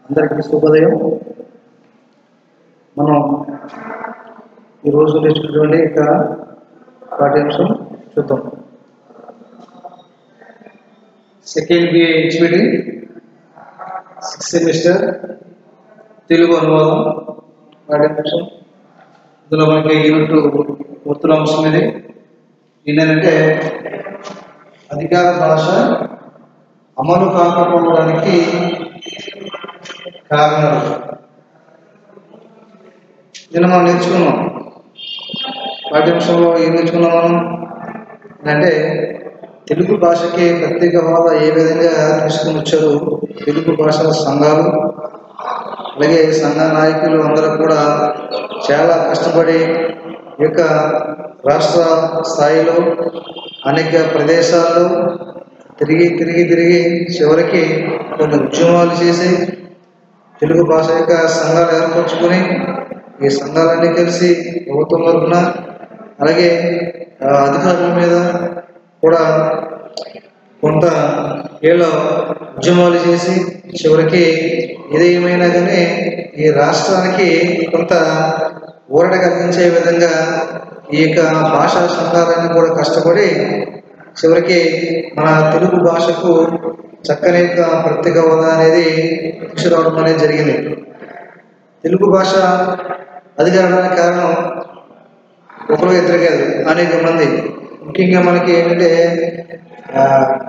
అందరికీ శుభోదయం మనం ఈరోజు నేర్చుకున్నటువంటి ఇక పాఠ్యాంశం చూద్దాం second B HPD sixth semester Telugu అనువాదం పాఠ్యాంశం ఇందులో మనకి యూనిట్ గుర్తుల అంశం ఇది ఏంటంటే అధికార భాష అమలు కాకపోవడానికి కారణాలు నిన్న మనం నేర్చుకున్నాం పాఠ్యాంశంలో ఏం నేర్చుకున్నాం మనం అంటే తెలుగు భాషకి ప్రత్యేక హోదా ఏ విధంగా తీసుకుని వచ్చారు తెలుగు భాష సంఘాలు అలాగే సంఘ నాయకులు అందరూ కూడా చాలా కష్టపడి ఈ యొక్క రాష్ట్ర స్థాయిలో అనేక ప్రదేశాల్లో తిరిగి తిరిగి తిరిగి చివరికి కొన్ని ఉద్యమాలు చేసి తెలుగు భాష యొక్క సంఘాలు ఏర్పరచుకొని ఈ సంఘాలన్నీ కలిసి ప్రభుత్వం తరఫున అలాగే ఆ, అధికారుల మీద కూడా కొంత ఏళ్ళ ఉద్యమాలు చేసి చివరికి ఏదేమైనా కానీ ఈ రాష్ట్రానికి కొంత ఊరట కలిగించే విధంగా ఈ యొక్క భాషా సంఘాలన్నీ కూడా కష్టపడి చివరికి మన తెలుగు భాషకు చక్కని యొక్క ప్రత్యేక హోదా అనేది తీసుకురావడం అనేది జరిగింది తెలుగు భాష అధికారానికి కారణం ఒకరు ఇద్దరు కాదు అనేక మంది ముఖ్యంగా మనకి ఏంటంటే ఆ,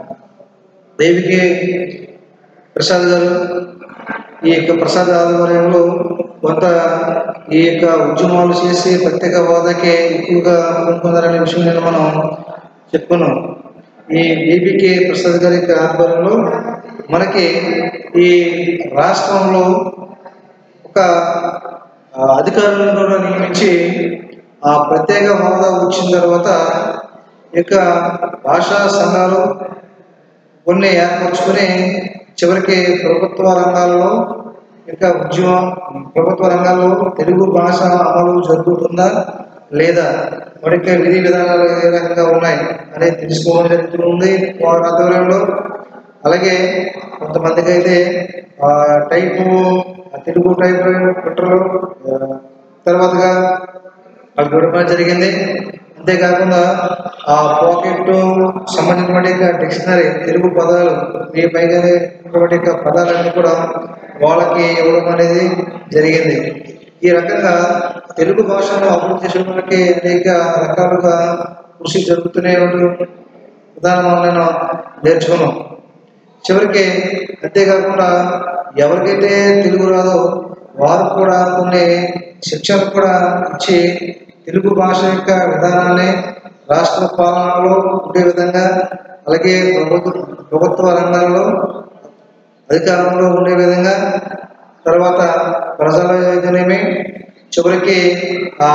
దేవికి ప్రసాద్ గారు ఈ యొక్క ప్రసాద్ ఆధ్వర్యంలో కొంత ఈ యొక్క ఉద్యమాలు చేసి ప్రత్యేక హోదాకి ఎక్కువగా పొందుకున్నారనే విషయం నేను మనం చెప్పుకున్నాం ఈ బీబీకే ప్రసాద్ గారి యొక్క ఆధ్వర్యంలో మనకి ఈ రాష్ట్రంలో ఒక ఆ, అధికారులను కూడా నియమించి ఆ ప్రత్యేక హోదా వచ్చిన తర్వాత ఈ యొక్క భాషా సంఘాలు కొన్ని ఏర్పరచుకొని చివరికి ప్రభుత్వ రంగాల్లో ఇంకా ఉద్యమం ప్రభుత్వ రంగాల్లో తెలుగు భాష అమలు జరుగుతుందా లేదా మరిక విధి విధానాలు ఏ రకంగా ఉన్నాయి అనేది తెలుసుకోవడం జరుగుతుంది వారి ఆధ్వర్యంలో అలాగే కొంతమందికి అయితే ఆ, టైపు ఆ తెలుగు టైప్ పెట్టరు తర్వాతగా అది చూడడం జరిగింది అంతేకాకుండా ఆ పాకెట్ సంబంధించినటువంటి డిక్షనరీ తెలుగు పదాలు మీ పైగా ఉన్నటువంటి యొక్క పదాలన్నీ కూడా వాళ్ళకి ఇవ్వడం అనేది జరిగింది ఈ రకంగా తెలుగు భాషను అభివృద్ధి చేయడానికి అనేక రకాలుగా కృషి జరుగుతూనే ఉంటుంది విధానం మనం నేను నేర్చుకున్నాం చివరికి అంతేకాకుండా ఎవరికైతే తెలుగు రాదో వారు కూడా కొన్ని శిక్షణ కూడా ఇచ్చి తెలుగు భాష యొక్క విధానాన్ని రాష్ట్ర పాలనలో ఉండే విధంగా అలాగే ప్రభుత్వ ప్రభుత్వ రంగాల్లో అధికారంలో ఉండే విధంగా తర్వాత ప్రజల అయితేనేమి చివరికి ఆ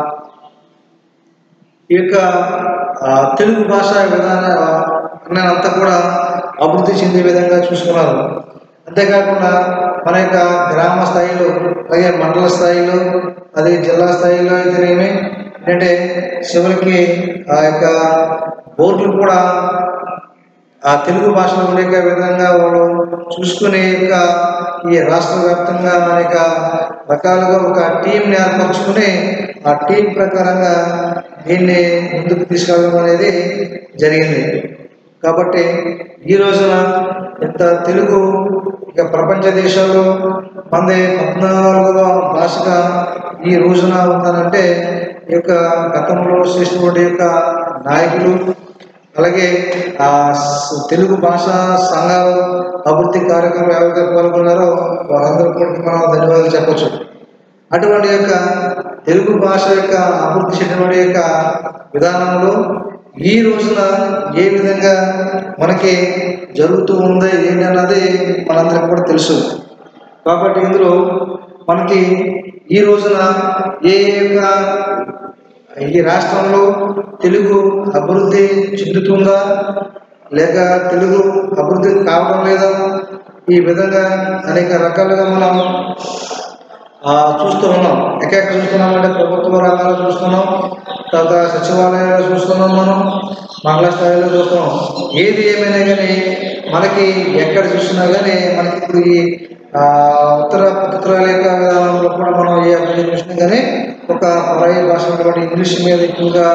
ఈ యొక్క ఆ, తెలుగు భాష విధాన అంతా కూడా అభివృద్ధి చెందే విధంగా చూసుకున్నారు అంతేకాకుండా మన యొక్క గ్రామ స్థాయిలో అలాగే మండల స్థాయిలో అదే జిల్లా స్థాయిలో అయితేనేమి ఏంటంటే చివరికి ఆ యొక్క బోర్డులు కూడా ఆ తెలుగు భాషలో ఉండే విధంగా వాళ్ళు చూసుకునే యొక్క ఈ రాష్ట్ర వ్యాప్తంగా అనేక రకాలుగా ఒక టీంని ఏర్పరచుకుని ఆ టీం ప్రకారంగా దీన్ని ముందుకు తీసుకెళ్ళడం అనేది జరిగింది కాబట్టి ఈ రోజున ఇంత తెలుగు ఇక ప్రపంచ దేశాల్లో మంది పద్నాలుగవ భాషగా ఈ రోజున ఉందనంటే ఈ యొక్క గతంలో చేసినటువంటి యొక్క నాయకులు అలాగే ఆ స- తెలుగు భాష సంఘాలు అభివృద్ధి కార్యక్రమం ఎవరైతే పాల్గొన్నారో వారందరూ కూడా మనం ధన్యవాదాలు చెప్పొచ్చు అటువంటి యొక్క తెలుగు భాష యొక్క అభివృద్ధి చేయడం యొక్క విధానంలో ఈ రోజున ఏ విధంగా మనకి జరుగుతూ ఉంది ఏంటి అన్నది మనందరికి కూడా తెలుసు కాబట్టి ఇందులో మనకి ఈ రోజున ఏ యొక్క ఈ రాష్ట్రంలో తెలుగు అభివృద్ధి చెందుతుందా లేక తెలుగు అభివృద్ధి కావడం లేదా ఈ విధంగా అనేక రకాలుగా మనం ఆ, చూస్తూ ఉన్నాం ఎక్కడ చూస్తున్నాం అంటే ప్రభుత్వ రంగాల్లో చూస్తున్నాం తర్వాత సచివాలయాలు చూస్తున్నాం మనం మండల స్థాయిలో చూస్తున్నాం ఏది ఏమైనా కానీ మనకి ఎక్కడ చూసినా కానీ మనకి ఇప్పుడు ఈ ఆ, ఉత్తర ఉత్తరాల యొక్క విధానంలో కూడా మనం ఏ అభివృద్ధి చూసినా కానీ ఒక పరాయి భాష ఉన్నటువంటి ఇంగ్లీష్ మీద ఎక్కువగా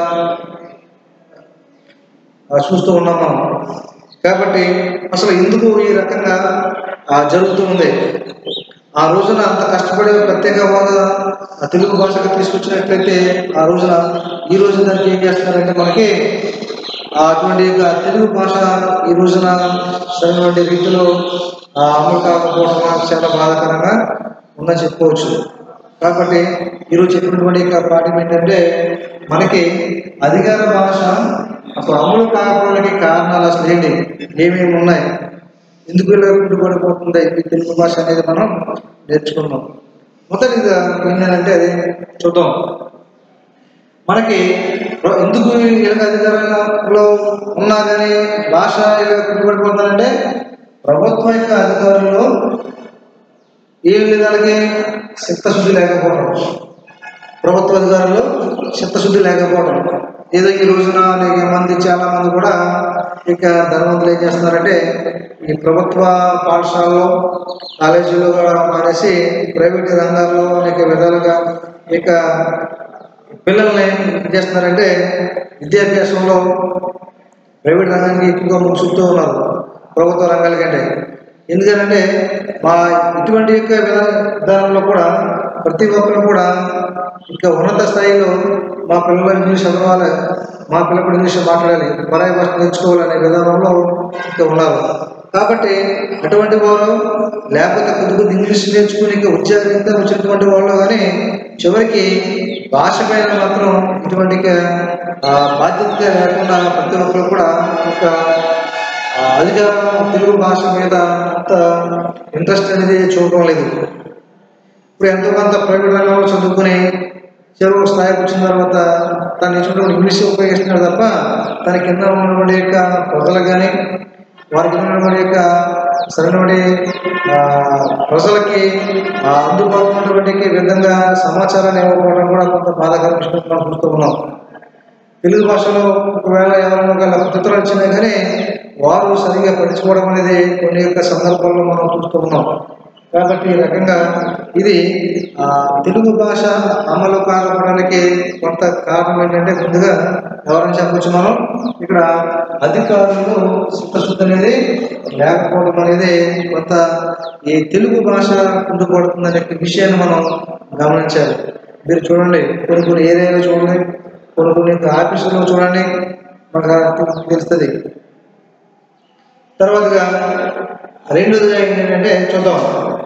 ఆ, చూస్తూ ఉన్నాం మనం కాబట్టి అసలు ఎందుకు ఈ రకంగా ఆ, జరుగుతూ ఉంది ఆ రోజున అంత కష్టపడి ప్రత్యేక హోదా ఆ తెలుగు భాషకు తీసుకొచ్చినట్లయితే ఆ రోజున ఈ రోజు దానికి ఏం చేస్తున్నారంటే మనకి ఆ అటువంటి యొక్క తెలుగు భాష ఈ రోజున సరైనటువంటి రీతిలో ఆ, అమలు కాకపోవడం మనకు చాలా బాధాకరంగా ఉందని చెప్పుకోవచ్చు కాబట్టి ఈరోజు చెప్పినటువంటి యొక్క పాఠం ఏంటంటే మనకి అధికార భాష అసలు అమలు కాకపోవడానికి కారణాలు అసలు ఏంటి ఏమేమి ఉన్నాయి ఎందుకు ఇలా పడిపోతుంది ఈ తెలుగు భాష అనేది మనం నేర్చుకున్నాం మొదటిగా ఏంటంటే అది చూద్దాం మనకి ప్ర- ఎందుకు ఇలాగ అధికారంలో ఉన్నా కానీ భాష ఇలా పడిపోతుందంటే ప్రభుత్వం యొక్క అధికారుల్లో ఏ విధాలకి చిత్తశుద్ధి లేకపోవడం ప్రభుత్వ అధికారులు చిత్తశుద్ధి లేకపోవడం ఏదో ఈ రోజున అనేక మంది చాలా మంది కూడా ఇక ధనవంతులు ఏం చేస్తున్నారంటే ఈ ప్రభుత్వ పాఠశాలలో కాలేజీలో కూడా మానేసి ప్రైవేట్ రంగాల్లో అనేక విధాలుగా ఇక పిల్లల్ని ఏం చేస్తున్నారంటే విద్యాభ్యాసంలో ప్రైవేట్ రంగానికి ఎక్కువగా మొగ్గు చూపుతూ ఉన్నారు ప్రభుత్వ రంగాల కంటే ఎందుకంటే మా ఇటువంటి యొక్క విధా- విధానంలో కూడా ప్రతి ఒక్కరు కూడా ఇంకా ఉన్నత స్థాయిలో మా పిల్లలు ఇంగ్లీష్ చదవాలి మా పిల్లలు ఇంగ్లీష్ మాట్లాడాలి పరాయి భాష నేర్చుకోవాలనే విధానంలో ఇంకా ఉన్నారు కాబట్టి అటువంటి వారు లేకపోతే కొద్ది కొద్ది ఇంగ్లీష్ నేర్చుకుని ఇంకా ఉద్యోగంగా వచ్చినటువంటి వాళ్ళు కానీ చివరికి భాష పైన మాత్రం ఇటువంటి ఆ, బాధ్యత లేకుండా ప్రతి ఒక్కరు కూడా ఒక ఆ, అధికారం తెలుగు భాష మీద అంత ఇంట్రెస్ట్ అనేది చూడటం లేదు ఇప్పుడు ఎంతో కొంత ప్రైవేట్ రంగంలో చదువుకుని చెరువు స్థాయికి వచ్చిన తర్వాత తను నేర్చుకుంటే ఇంగ్లీష్ ఉపయోగిస్తున్నాడు తప్ప తన కింద ఉన్నటువంటి యొక్క ప్రజలకు కానీ వారికి ఉన్నటువంటి యొక్క సరైనటువంటి ఆ, ప్రజలకి ఆ, అందుబాటులో ఉన్నటువంటి విధంగా సమాచారాన్ని ఇవ్వకపోవడం కూడా కొంత బాధాకర విషయం మనం చూస్తూ ఉన్నాం తెలుగు భాషలో ఒకవేళ ఎవరైనా ఒక పద్ధతులు వచ్చినా కానీ వారు సరిగా పట్టించుకోవడం అనేది కొన్ని యొక్క సందర్భాల్లో మనం చూస్తూ ఉన్నాం కాబట్టి ఈ రకంగా ఇది ఆ, తెలుగు భాష అమలు కాకపోవడానికి కొంత కారణం ఏంటంటే ముందుగా ఎవరైనా చెప్పొచ్చు మనం ఇక్కడ అధికారులు చిత్తశుద్ధి అనేది లేకపోవడం అనేది కొంత ఈ తెలుగు భాష కుంటుపడుతుందనే విషయాన్ని మనం గమనించాలి మీరు చూడండి కొన్ని కొన్ని ఏరియాలో చూడండి కొన్ని కొన్ని ఆఫీసులో చూడండి మనకు తెలుస్తుంది తర్వాతగా రెండోదిగా ఏంటంటే చూద్దాం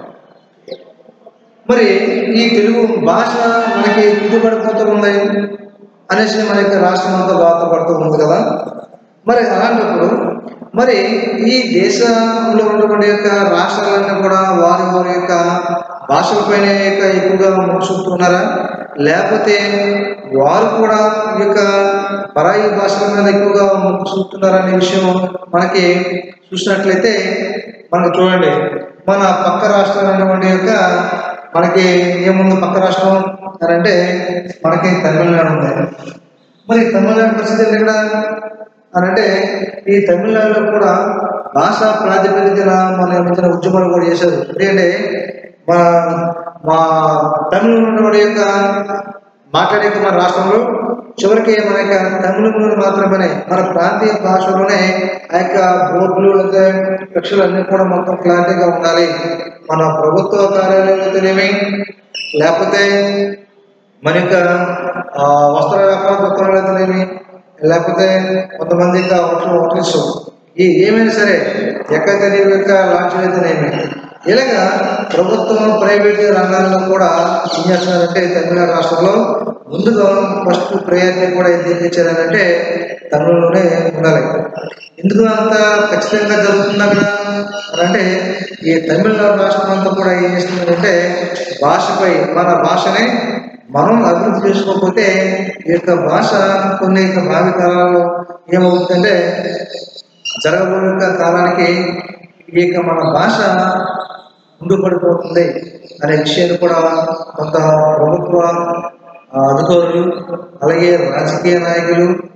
మరి ఈ తెలుగు భాష మనకి దిగుబడిపోతూ ఉంది అనేసి మన యొక్క రాష్ట్రం అంతా బాధపడుతూ ఉంది కదా మరి అలాంటప్పుడు మరి ఈ దేశంలో ఉన్నటువంటి యొక్క రాష్ట్రాలన్నీ కూడా వారి వారి యొక్క భాషలపైన యొక్క ఎక్కువగా మొగ్గు చూపుతున్నారా లేకపోతే వారు కూడా ఈ యొక్క పరాయి భాషల మీద ఎక్కువగా మొగ్గు చూపుతున్నారా అనే విషయం మనకి చూసినట్లయితే మనకు చూడండి మన పక్క రాష్ట్రాలు అనేటువంటి యొక్క మనకి ఏముంది పక్క రాష్ట్రం అని అంటే మనకి తమిళనాడు ఉంది మరి తమిళనాడు పరిస్థితి ఏంటి ఇక్కడ అని అంటే ఈ తమిళనాడులో కూడా భాషా ప్రాతిపదికన మన మధ్యన ఉద్యమాలు కూడా చేశారు ఎందుకంటే మా మా తమిళ ఉన్నటువంటి యొక్క మాట్లాడే యొక్క మన రాష్ట్రంలో చివరికి మన యొక్క తమిళంలో మాత్రమే మన ప్రాంతీయ భాషలోనే ఆ యొక్క బోర్డులు లేదా కక్షలు అన్నీ కూడా మొత్తం క్లారిటీగా ఉండాలి మన ప్రభుత్వ కార్యాలయాలైతేనేమి లేకపోతే మన యొక్క ఆ, వస్త్ర వ్యాపార దుకాణాలు అయితేనేమి లేకపోతే కొంతమంది యొక్క హోటల్ హోటల్స్ ఈ ఏమైనా సరే ఎక్కడ తెలియని యొక్క లాంచ్ అయితేనేమి ఇలాగా ప్రభుత్వం ప్రైవేట్ రంగాల్లో కూడా ఏం చేస్తున్నారంటే తమిళనాడు రాష్ట్రంలో ముందుగా ఫస్ట్ ప్రయారిటీ కూడా ఎందుకు ఇచ్చారంటే తమిళలోనే ఉండాలి ఎందుకు అంత ఖచ్చితంగా జరుగుతుంది అక్కడ అని అంటే ఈ తమిళనాడు రాష్ట్రం అంతా కూడా ఏం చేస్తుందంటే భాషపై మన భాషని మనం అభివృద్ధి చేసుకోకపోతే ఈ యొక్క భాష కొన్ని యొక్క భావి కాలాల్లో ఏమవుతుందంటే జరగబోయే యొక్క కాలానికి ఈ యొక్క మన భాష ముందుపడిపోతుంది అనే విషయాన్ని కూడా కొంత ప్రభుత్వ ఆ, అధికారులు అలాగే రాజకీయ నాయకులు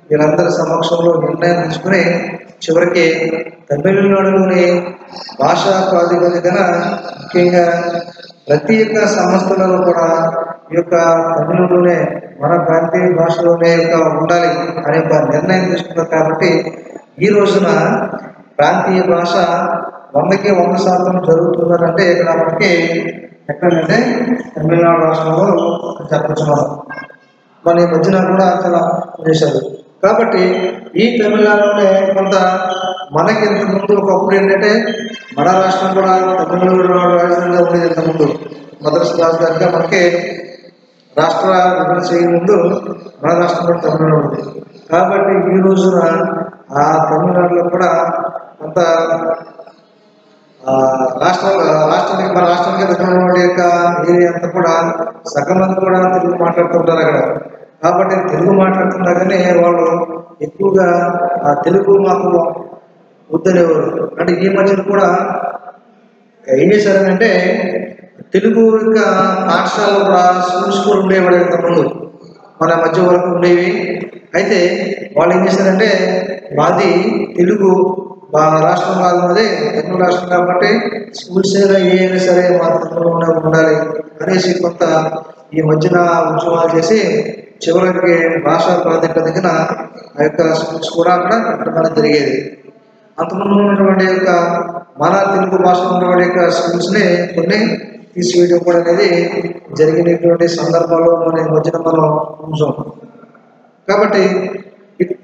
వీళ్ళందరి సమక్షంలో నిర్ణయం తీసుకుని చివరికి తమిళనాడులోని భాషా ప్రాతిపదికన ముఖ్యంగా ప్రతి ఒక్క సంస్థలలో కూడా ఈ యొక్క తమిళలోనే మన ప్రాంతీయ భాషలోనే యొక్క ఉండాలి అనే ఒక నిర్ణయం తీసుకున్నారు కాబట్టి ఈ రోజున ప్రాంతీయ భాష వందకి వంద శాతం జరుగుతుందనంటే ఇక్కడ మనకి ఎక్కడంటే తమిళనాడు రాష్ట్రంలో చెప్పచ్చు మనం మన ఈ మధ్యన కూడా చాలా చేశారు కాబట్టి ఈ తమిళనాడులోనే కొంత మనకి ఇంత ముందు ఒకప్పుడు ఏంటంటే మన రాష్ట్రం కూడా తమిళనాడు రాజధానిగా ఉండేది ఇంత ముందు మద్రాసు రాజధానిగా మనకి రాష్ట్ర విభజన చేయక ముందు మన రాష్ట్రం కూడా తమిళనాడు ఉంది కాబట్టి ఈ రోజున ఆ తమిళనాడులో కూడా కొంత ఆ, రాష్ట్ర రాష్ట్రానికి మన రాష్ట్రానికి దగ్గర ఉన్న యొక్క ఏరియా అంతా కూడా సగం మంది కూడా తెలుగు మాట్లాడుతుంటారు అక్కడ కాబట్టి తెలుగు మాట్లాడుతున్నా కానీ వాళ్ళు ఎక్కువగా ఆ తెలుగు మాకు వద్దనేవారు అంటే ఈ మధ్యన కూడా ఏం చేశారనంటే తెలుగు యొక్క పాఠశాలలో కూడా స్కూల్స్ కూడా ఉండేవాడు ఇంతకుముందు మన మధ్య వరకు ఉండేవి అయితే వాళ్ళు ఏం చేశారంటే మాది తెలుగు మా రాష్ట్రం కాదు మాది తెలుగు రాష్ట్రం కాబట్టి స్కూల్స్ అయినా ఏ అయినా సరే మా తెలుగులోనే ఉండాలి అనేసి కొంత ఈ మధ్యన ఉద్యమాలు చేసి చివరికి భాషా ప్రాతిపదికన ఆ యొక్క స్కూల్స్ కూడా అక్కడ పెట్టడం జరిగేది అంతకుముందు ఉన్నటువంటి యొక్క మన తెలుగు భాషలో ఉన్నటువంటి యొక్క స్కూల్స్ని కొన్ని తీసివేయడం కూడా అనేది జరిగినటువంటి సందర్భాల్లో మన ఈ మధ్యన మనం చూసాం కాబట్టి ఇ-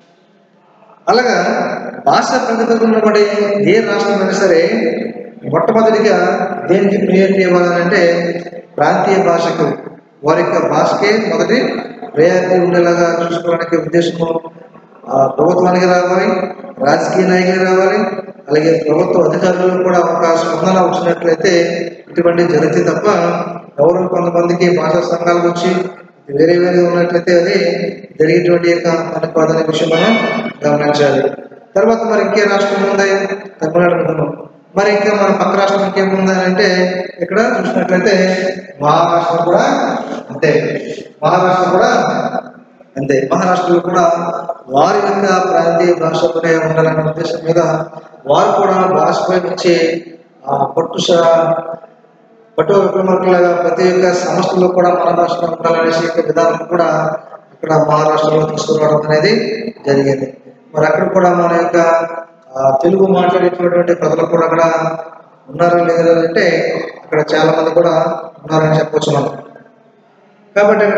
అలాగా భాష ప్రతిభ ఉన్నటువంటి ఏ రాష్ట్రమైనా సరే మొట్టమొదటిగా దేనికి ప్రియారిటీ ఇవ్వాలంటే ప్రాంతీయ భాషకు వారి యొక్క భాషకే మొదటి ప్రయారిటీ ఉండేలాగా చూసుకోవడానికి ఉద్దేశము ఆ, ప్రభుత్వానికి రావాలి రాజకీయ నాయకులు రావాలి అలాగే ప్రభుత్వ అధికారులకు కూడా ఒక స్పందన వచ్చినట్లయితే ఇటువంటి జరిగితే తప్ప ఎవరు కొంతమందికి భాషా సంఘాలకు వచ్చి వేరే వేరే ఉన్నట్లయితే అది జరిగేటువంటి యొక్క అనుపాదన విషయం మనం గమనించాలి తర్వాత మరి ఇంకే రాష్ట్రం ఉంది తమిళనాడు అనుకున్నాం మరి ఇంకా మన పక్క రాష్ట్రం ఇంకేముంది అంటే ఇక్కడ చూసినట్లయితే మహారాష్ట్ర కూడా అంతే మహారాష్ట్ర కూడా అంతే మహారాష్ట్రలో కూడా వారి యొక్క ప్రాంతీయ భాషతోనే ఉండాలనే ఉద్దేశం మీద వారు కూడా భాషపై వచ్చే ఆ పట్టు స- పట్టు విక్రమకులుగా ప్రతి ఒక్క సంస్థలో కూడా మన భాషలో ఉండాలనేసి యొక్క విధానం కూడా ఇక్కడ మహారాష్ట్రలో తీసుకురావడం అనేది జరిగింది మరి అక్కడ కూడా మన యొక్క ఆ, తెలుగు మాట్లాడేటటువంటి ప్రజలు కూడా అక్కడ ఉన్నారా లేదా అంటే అక్కడ చాలా మంది కూడా ఉన్నారని చెప్పొచ్చు మనం కాబట్టి అక్కడ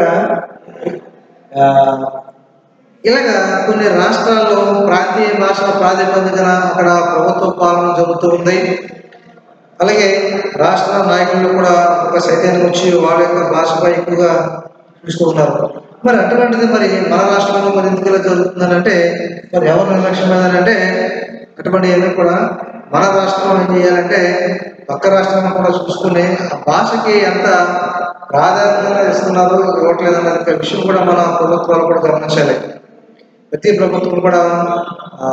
ఆ, ఇలాగా కొన్ని రాష్ట్రాల్లో ప్రాంతీయ భాష ప్రాతిపదికన అక్కడ ప్రభుత్వ పాలన జరుగుతూ ఉంది అలాగే రాష్ట్ర నాయకులు కూడా ఒక సైతానికి వచ్చి వాళ్ళ యొక్క భాషపై ఎక్కువగా చూసుకుంటున్నారు మరి అటువంటిది మరి మన రాష్ట్రంలో మరి ఎందుకు ఇలా జరుగుతుందనంటే మరి ఎవరు నిర్లక్ష్యం అంటే అటువంటి ఏమీ కూడా మన రాష్ట్రం ఏం చేయాలంటే పక్క రాష్ట్రాన్ని కూడా చూసుకుని ఆ భాషకి ఎంత ప్రాధాన్యత ఇస్తున్నారు ఇవ్వట్లేదు అనే ఒక విషయం కూడా మన ప్రభుత్వాలు కూడా గమనించాలి ప్రతి ప్రభుత్వం కూడా ఆ,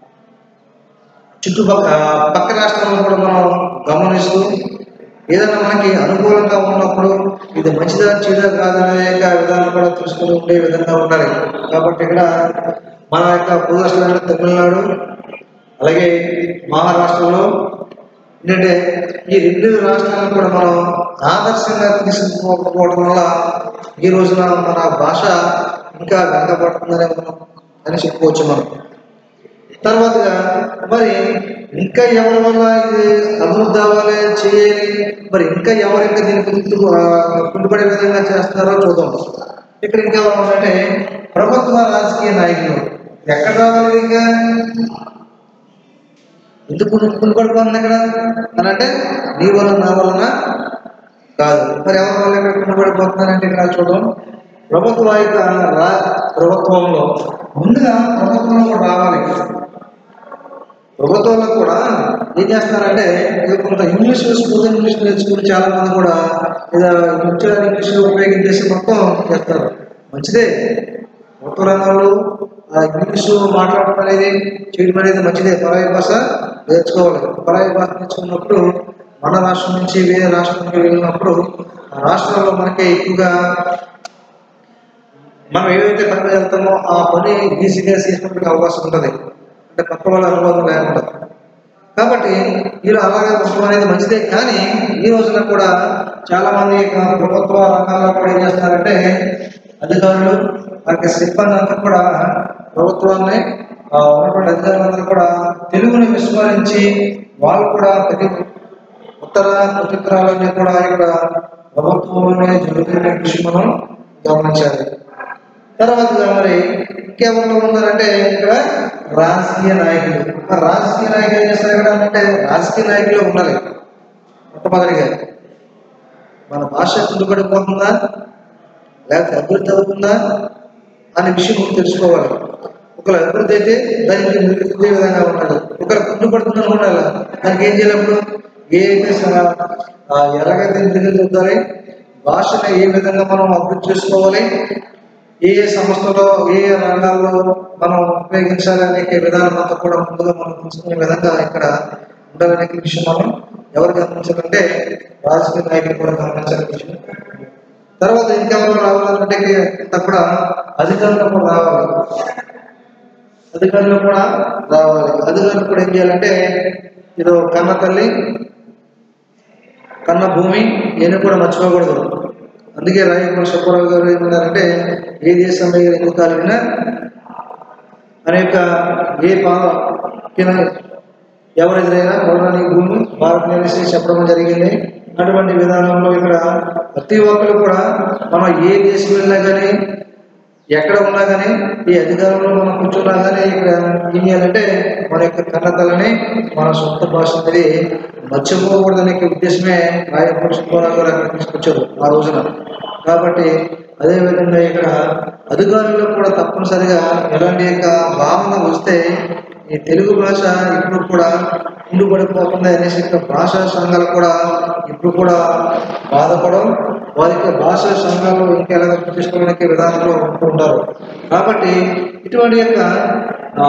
చుట్టుపక్క పక్క రాష్ట్రాలను కూడా మనం గమనిస్తూ ఏదైనా మనకి అనుకూలంగా ఉన్నప్పుడు ఇది మంచిదా చెడా కాదనే యొక్క విధానం కూడా తీసుకుని ఉండే విధంగా ఉండాలి కాబట్టి ఇక్కడ మన యొక్క పొరుగు రాష్ట్రాలు తమిళనాడు అలాగే మహారాష్ట్రలో ఏంటంటే ఈ రెండు రాష్ట్రాలను కూడా మనం ఆదర్శంగా తీసుకోకపోవడం వల్ల ఈ రోజున మన భాష ఇంకా వెనకబడుతుందనే మనం అని చెప్పుకోవచ్చు మనం తర్వాతగా మరి ఇంకా ఎవరి వల్ల ఇది అభివృద్ధి అవ్వాలి చేయాలి మరి ఇంకా ఎవరు ఇంకా దీని గుర్తు కుంటుపడే విధంగా చేస్తున్నారో చూద్దాం ఇక్కడ ఇంకా అంటే ప్రభుత్వ రాజకీయ నాయకులు ఎక్కడ రావాలి ఇంకా ఎందుకు కుంటుపడిపోతుంది ఇక్కడ అని అంటే నీ వల్ల నా వలన కాదు మరి ఎవరి వల్ల ఇక్కడ కుంటుపడిపోతున్నారంటే ఇక్కడ చూద్దాం ప్రభుత్వ యొక్క రా ప్రభుత్వంలో ముందుగా ప్రభుత్వంలో కూడా రావాలి ప్రభుత్వంలో కూడా ఏం చేస్తున్నారంటే ఇది కొంత ఇంగ్లీష్ స్పోకెన్ ఇంగ్లీష్ నేర్చుకుని చాలా మంది కూడా ఏదో ముఖ్యంగా ఇంగ్లీష్ ఉపయోగించేసి మొత్తం చేస్తారు మంచిదే మొత్తం రంగాల్లో ఆ ఇంగ్లీష్ మాట్లాడడం అనేది చేయడం అనేది మంచిదే పరాయి భాష నేర్చుకోవాలి పరాయి భాష నేర్చుకున్నప్పుడు మన రాష్ట్రం నుంచి వేరే రాష్ట్రానికి వెళ్ళినప్పుడు ఆ రాష్ట్రాల్లో మనకి ఎక్కువగా మనం ఏవైతే పని మీద వెళ్తామో ఆ పని ఈజీగా చేసుకోవడానికి అవకాశం ఉంటుంది అంటే పక్క వాళ్ళ అనుభవం లేకుండా కాబట్టి వీళ్ళు అలాగే ఉండడం అనేది మంచిదే కానీ ఈ రోజున కూడా చాలా మంది ప్రభుత్వ రంగాల్లో కూడా ఏం చేస్తున్నారంటే అధికారులు వారికి సిబ్బంది అంతా కూడా ప్రభుత్వాన్ని ఆ, ఉన్నటువంటి అధికారులందరూ కూడా తెలుగుని విస్మరించి వాళ్ళు కూడా ప్రతి ఉత్తర ప్రత్యుత్తరాలన్నీ కూడా ఇక్కడ ప్రభుత్వంలోనే జరుగుతున్న విషయం మనం గమనించాలి తర్వాత మరి ఇంకెవరు ఉన్నారంటే ఇక్కడ రాజకీయ నాయకులు ఆ రాజకీయ నాయకులు ఏం చేస్తారు ఇక్కడ అంటే రాజకీయ నాయకులు ఉండాలి మొట్టమొదటిగా మన భాష కుందుపడిపోతుందా లేకపోతే అభివృద్ధి అవుతుందా అనే విషయం మనం తెలుసుకోవాలి ఒకవేళ అభివృద్ధి అయితే దానికి నిరుద్యోగ విధంగా ఉండాలి ఒకవేళ కుందుపడుతుంది అనుకోవాలి దానికి ఏం చేయాలప్పుడు ఏ అయితే స- ఆ ఎలాగైతే నిరుద్యోగాలి భాషను ఏ విధంగా మనం అభివృద్ధి చేసుకోవాలి ఏ ఏ సంస్థలో ఏ ఏ రంగాల్లో మనం ఉపయోగించాలి అనే విధానం అంతా కూడా ముందుగా మనం తెలుసుకునే విధంగా ఇక్కడ ఉండాలనే విషయం మనం ఎవరు గమనించాలంటే రాజకీయ నాయకులు కూడా గమనించాలనే విషయం తర్వాత ఇంకెవరు రావాలంటే ఇంత కూడా అధికారులు కూడా రావాలి అధికారులు కూడా రావాలి అధికారులు కూడా ఏం చేయాలంటే ఇది కన్న తల్లి కన్న భూమి ఇవన్నీ కూడా మర్చిపోకూడదు అందుకే రాయపూడి సుబ్బారావు గారు ఏమన్నారంటే ఏ దేశంలో ఏ ఎందుకు కాలినా అనేక ఏ పాలన ఎవరు ఎదురైనా పౌరాణి భూమి భారత నిలిసి చెప్పడం జరిగింది అటువంటి విధానంలో ఇక్కడ ప్రతి ఒక్కరు కూడా మనం ఏ దేశం వెళ్ళినా కానీ ఎక్కడ ఉన్నా కానీ ఈ అధికారంలో మనం కూర్చున్నా కానీ ఇక్కడ ఏం చేయాలంటే మన యొక్క కన్నతలని మన సొంత భాష అనేది మర్చిపోకూడదనే ఉద్దేశమే రాయపూడి సుబ్బారావు గారు అక్కడ తీసుకొచ్చారు ఆ రోజున కాబట్టి అదేవిధంగా ఇక్కడ అధికారుల్లో కూడా తప్పనిసరిగా ఎలాంటి యొక్క భావన వస్తే ఈ తెలుగు భాష ఇప్పుడు కూడా ఉండిపడిపోతుంది అనేసి యొక్క భాషా సంఘాలు కూడా ఇప్పుడు కూడా బాధపడడం వారికి భాషా సంఘాలు ఇంకెలా గుర్తించుకోవడానికి విధానంలో ఉంటూ ఉంటారు కాబట్టి ఇటువంటి యొక్క ఆ,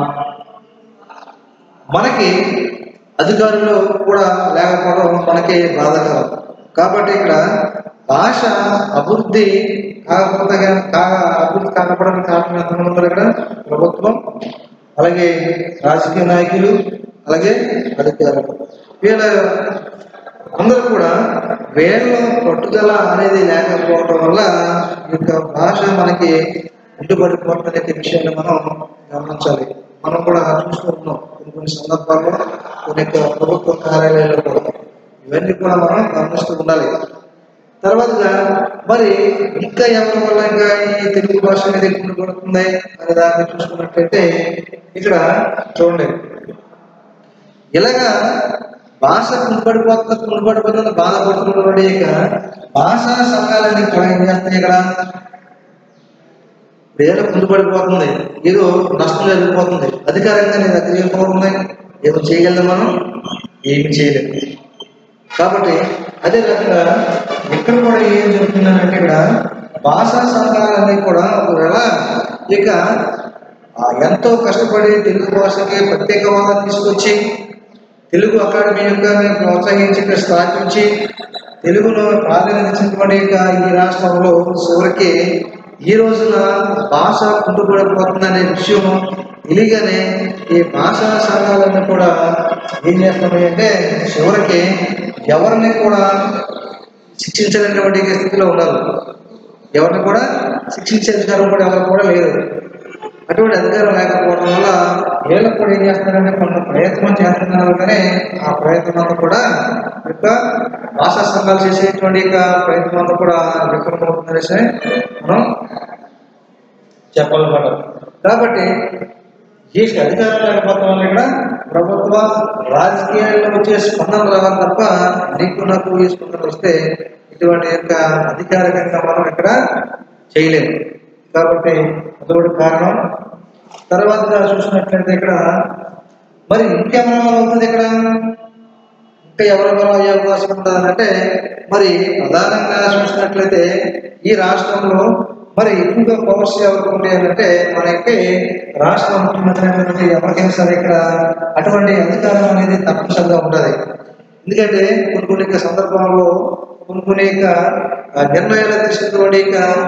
మనకి అధికారులు కూడా లేకపోవడం మనకి బాధాకరం కాబట్టి ఇక్కడ భాష అభివృద్ధి కాకపోతే గా- కాగా అభివృద్ధి కాకపోవడానికి కారణం ఎంతమంది ఉన్నారు ఇక్కడ ప్రభుత్వం అలాగే రాజకీయ నాయకులు అలాగే అధికారులు వీళ్ళ అందరూ కూడా వేళ్ళలో పట్టుదల అనేది లేకపోవడం వల్ల ఈ యొక్క భాష మనకి ఉండిపడిపోతున్న విషయాన్ని మనం గమనించాలి మనం కూడా చూస్తూ ఉన్నాం కొన్ని కొన్ని సందర్భాల్లో కొన్ని యొక్క ప్రభుత్వ కార్యాలయాల్లో కూడా ఇవన్నీ కూడా మనం గమనిస్తూ ఉండాలి తర్వాతగా మరి ఇంకా ఎవరి వల్ల ఇంకా ఈ తెలుగు భాష అనేది ఉండిపడుతుంది అనే దాన్ని చూసుకున్నట్లయితే ఇక్కడ చూడండి ఇలాగా భాష కుంపడిపోతుంది కుంపడిపోతుంది బాధపడుతున్నటువంటి ఇక భాషా సంఘాలన్నీ కూడా ఏం చేస్తాయి ఇక్కడ వేల కుంటుపడిపోతుంది ఏదో నష్టం జరిగిపోతుంది అధికారంగా నేను దగ్గర వెళ్ళిపోతుంది ఏదో చేయగలం మనం ఏమి చేయలేము కాబట్టి అదే రకంగా ఇక్కడ కూడా ఏం జరుగుతుందంటే ఇక్కడ భాషా సంఘాలన్నీ కూడా ఒకవేళ ఇక ఆ ఎంతో కష్టపడి తెలుగు భాషకి ప్రత్యేక హోదా తీసుకొచ్చి తెలుగు అకాడమీ యొక్క మేము ప్రోత్సహించి ఇక్కడ స్థాపించి తెలుగును ప్రాధాన్యత ఇచ్చినటువంటి యొక్క ఈ రాష్ట్రంలో చివరికి ఈ రోజున భాష కుంటుపడిపోతుందనే విషయం తెలియగానే ఈ భాషా సంఘాలన్నీ కూడా ఏం చేస్తున్నాయి అంటే చివరికి ఎవరిని కూడా శిక్షించలేనటువంటి స్థితిలో ఉన్నారు ఎవరిని కూడా శిక్షించే అధికారం కూడా ఎవరు కూడా లేదు అటువంటి అధికారం లేకపోవడం వల్ల వీళ్ళు కూడా ఏం చేస్తున్నారంటే కొంత ప్రయత్నం చేస్తున్నారు కానీ ఆ ప్రయత్నం అంతా కూడా యొక్క భాషా సంఘాలు చేసేటువంటి యొక్క ప్రయత్నం అంతా కూడా విఫలమవుతుందనేసి మనం చెప్పాలన్నమాట కాబట్టి ఈ అధికారం లేకపోవడం వల్ల ఇక్కడ ప్రభుత్వ రాజకీయాల్లో వచ్చే స్పందన రావాలి తప్ప నీకు నాకు ఈ స్పందన వస్తే ఇటువంటి యొక్క అధికారికంగా మనం ఇక్కడ చేయలేము కాబట్టి అదొకటి కారణం తర్వాత చూసినట్లయితే ఇక్కడ మరి ఇంకెవరు అవుతుంది ఇక్కడ ఇంకా ఎవరెవరు అయ్యే అవకాశం ఉంటుంది అంటే మరి ప్రధానంగా చూసినట్లయితే ఈ రాష్ట్రంలో మరి ఎక్కువగా పవర్స్ ఎవరికి ఉంటాయంటే మనకి రాష్ట్ర ముఖ్యమంత్రి అయినటువంటి ఎవరికైనా సరే ఇక్కడ అటువంటి అధికారం అనేది తప్పనిసరిగా ఉంటుంది ఎందుకంటే కొన్ని కొన్ని యొక్క సందర్భాల్లో కొన్ని కొన్ని యొక్క ఆ, నిర్ణయాలు తీసుకున్నటువంటి యొక్క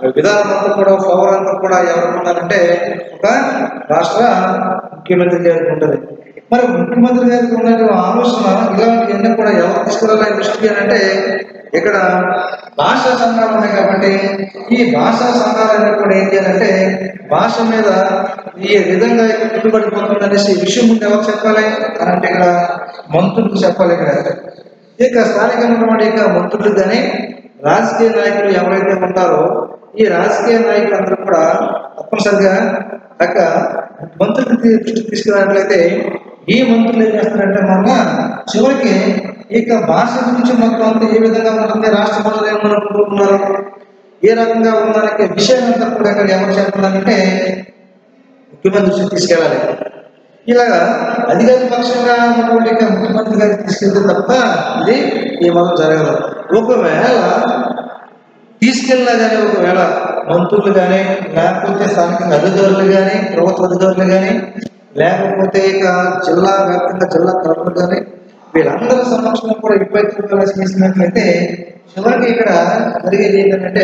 విధానం అంతా కూడా పవర్ అంతా కూడా ఎవరికి ఉండాలంటే ఒక రాష్ట్ర ముఖ్యమంత్రి గారికి ఉంటుంది మరి ముఖ్యమంత్రి గారికి ఉన్నటువంటి ఆలోచన ఇలాంటివన్నీ కూడా ఎవరు తీసుకురావాలి దృష్టి అని అంటే ఇక్కడ భాషా సంఘాలు ఉన్నాయి కాబట్టి ఈ భాషా సంఘాలన్నీ కూడా ఏం చేయాలంటే భాష మీద ఈ విధంగా పెట్టుబడిపోతుంది అనేసి విషయం ముందు ఎవరు చెప్పాలి అని అంటే ఇక్కడ మంత్రులకు చెప్పాలి ఇక్కడ ఇక స్థానికమైనటువంటి ఇక మంత్రులు కానీ రాజకీయ నాయకులు ఎవరైతే ఉంటారో ఈ రాజకీయ నాయకులందరూ కూడా తప్పనిసరిగా అక్క మంత్రులకు తీ- దృష్టికి తీసుకున్నట్లయితే ఈ మంత్రులు ఏం చేస్తారంటే మన చివరికి ఇక భాష గురించి మొత్తం అంతా ఏ విధంగా ఉంటుంది రాష్ట్ర ప్రజలు ఏమనుకుంటున్నారు ఏ రకంగా ఉందనే విషయం అంతా కూడా ఇక్కడ ఎవరు చెప్పాలంటే ముఖ్యమంత్రి దృష్టికి తీసుకెళ్ళాలి ఇలాగా అధికార పక్షంగా ఉన్నటువంటి ఇక ముఖ్యమంత్రి గారికి తీసుకెళ్తే తప్ప ఇది ఈ మనం జరగదు ఒకవేళ తీసుకెళ్ళినా కానీ ఒకవేళ మంత్రులు కానీ లేకపోతే స్థానికంగా అధికారులు కానీ ప్రభుత్వ అధికారులు కానీ లేకపోతే ఇక జిల్లా వ్యాప్తంగా జిల్లా కలెక్టర్లు కానీ వీళ్ళందరి సమక్షంలో కూడా ఇబ్బంది కలిసి చేసినట్లయితే చివరికి ఇక్కడ జరిగేది ఏంటంటే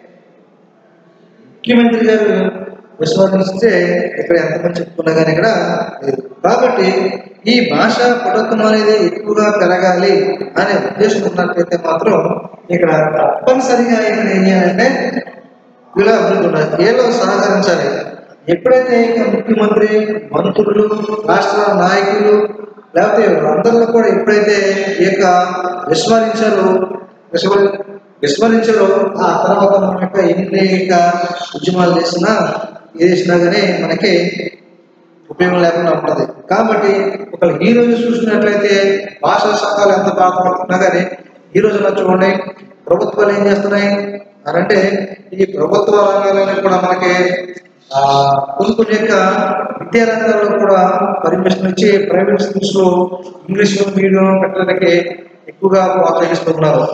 ముఖ్యమంత్రి గారు విశ్వాసిస్తే ఇక్కడ ఎంతమంది చెప్పుకున్నా కానీ ఇక్కడ లేదు కాబట్టి ఈ భాష పటత్వం అనేది ఎక్కువగా పెరగాలి అనే ఉద్దేశం ఉన్నట్లయితే మాత్రం ఇక్కడ తప్పనిసరిగా ఇక్కడ ఏం చేయాలంటే ఇలా అభివృద్ధి ఉండాలి ఏలో సహకరించాలి ఎప్పుడైతే ఇక ముఖ్యమంత్రి మంత్రులు రాష్ట్ర నాయకులు లేకపోతే అందరిలో కూడా ఎప్పుడైతే ఈ యొక్క విస్మరించారో విస్మరి విస్మరించారో ఆ తర్వాత మన యొక్క ఎన్ని యొక్క ఉద్యమాలు చేసినా ఏ చేసినా కానీ మనకి ఉపయోగం లేకుండా ఉంటుంది కాబట్టి ఒకళ్ళు ఈ రోజు చూసినట్లయితే భాషా సంఘాలు ఎంత బాధపడుతున్నా కానీ ఈ రోజున చూడండి ప్రభుత్వాలు ఏం చేస్తున్నాయి అని అంటే ఈ ప్రభుత్వ రంగాలన్నీ కూడా మనకి ఆ, కొన్ని కొన్ని యొక్క విద్యా రంగాల్లో కూడా పర్మిషన్ ఇచ్చి ప్రైవేట్ స్కూల్స్ లో ఇంగ్లీష్ మీడియం పెట్టడానికి ఎక్కువగా ప్రోత్సహిస్తున్నారు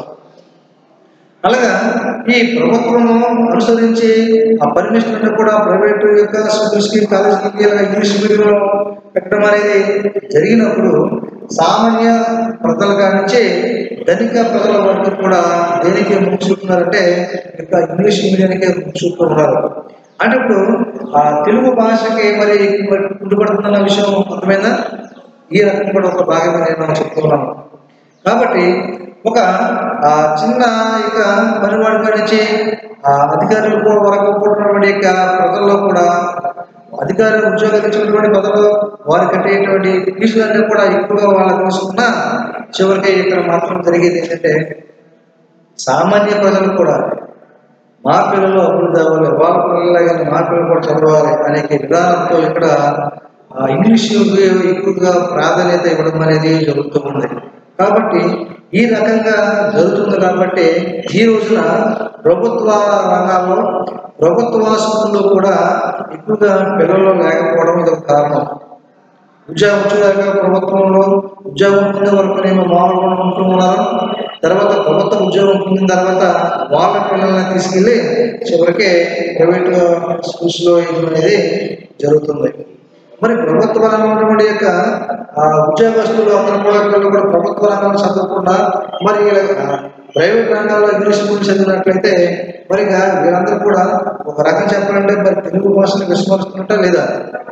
అలాగా ఈ ప్రభుత్వము అనుసరించి ఆ పర్మిషన్ అన్ని కూడా ప్రైవేట్ యొక్క స్కూల్స్కి కాలేజీకి ఇలా ఇంగ్లీష్ మీడియంలో పెట్టడం అనేది జరిగినప్పుడు సామాన్య ప్రజల కాడి నుంచి ధనిక ప్రజల వరకు కూడా దేనికి ముందు చూపుతున్నారంటే ఇంకా ఇంగ్లీష్ మీడియానికి ముందు చూపుతున్నారు అంటే ఇప్పుడు ఆ తెలుగు భాషకి మరి ముందుపడుతున్న విషయం అర్థమైందా ఈ రకం కూడా ఒక భాగమే నేను చెప్తున్నాను కాబట్టి ఒక ఆ, చిన్న ఇక పనివాడి కాడి నుంచి ఆ, అధికారులు కూడా వరకు కూడినటువంటి యొక్క ప్రజల్లో కూడా అధికార ఉద్యోగాలు ఇచ్చినటువంటి ప్రజలు వారు కట్టేటువంటి ఫీజులన్నీ కూడా ఎక్కువగా వాళ్ళ తీసుకున్న చివరికి ఇక్కడ మాత్రం జరిగేది ఏంటంటే సామాన్య ప్రజలు కూడా మా పిల్లలు అభివృద్ధి అవ్వాలి వాళ్ళ పిల్లలు కానీ మా పిల్లలు కూడా చదవాలి అనే విధానంతో ఇక్కడ ఆ, ఇంగ్లీష్ ఎక్కువగా ప్రాధాన్యత ఇవ్వడం అనేది జరుగుతూ ఉంది కాబట్టి ఈ రకంగా జరుగుతుంది కాబట్టి ఈ రోజున ప్రభుత్వ రంగాల్లో ప్రభుత్వ స్కూల్లో కూడా ఎక్కువగా పిల్లలు లేకపోవడం ఇది ఒక కారణం ఉద్యోగం వచ్చేదాకా ప్రభుత్వంలో ఉద్యోగం పొందే వరకు నేను మామూలుగా ఉంటూ ఉన్నారు తర్వాత ప్రభుత్వ ఉద్యోగం పొందిన తర్వాత వాళ్ళ పిల్లల్ని తీసుకెళ్ళి చివరికి ప్రైవేట్ స్కూల్స్లో ఇది అనేది జరుగుతుంది మరి ప్రభుత్వ రంగంలో ఉన్నటువంటి యొక్క ఆ, ఉద్యోగస్తులు అందరూ కూడా పిల్లలు కూడా ప్రభుత్వ రంగంలో చదవకుండా మరి వీళ్ళ, ఆ, ప్రైవేట్ రంగాల్లో ఇంగ్లీష్ స్కూల్ చదివినట్లయితే మరి ఇక వీళ్ళందరూ కూడా ఒక రకం చెప్పాలంటే మరి తెలుగు భాషను విస్మరిస్తున్నట్ట లేదా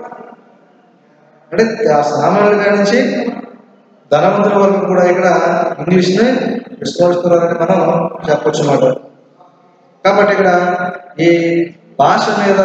అంటే ఆ సామాన్యుల కాడి నుంచి ధనవంతుల వరకు కూడా ఇక్కడ ఇంగ్లీష్ని విస్మరిస్తున్నారని మనం చెప్పొచ్చు అన్నమాట కాబట్టి ఇక్కడ ఈ భాష మీద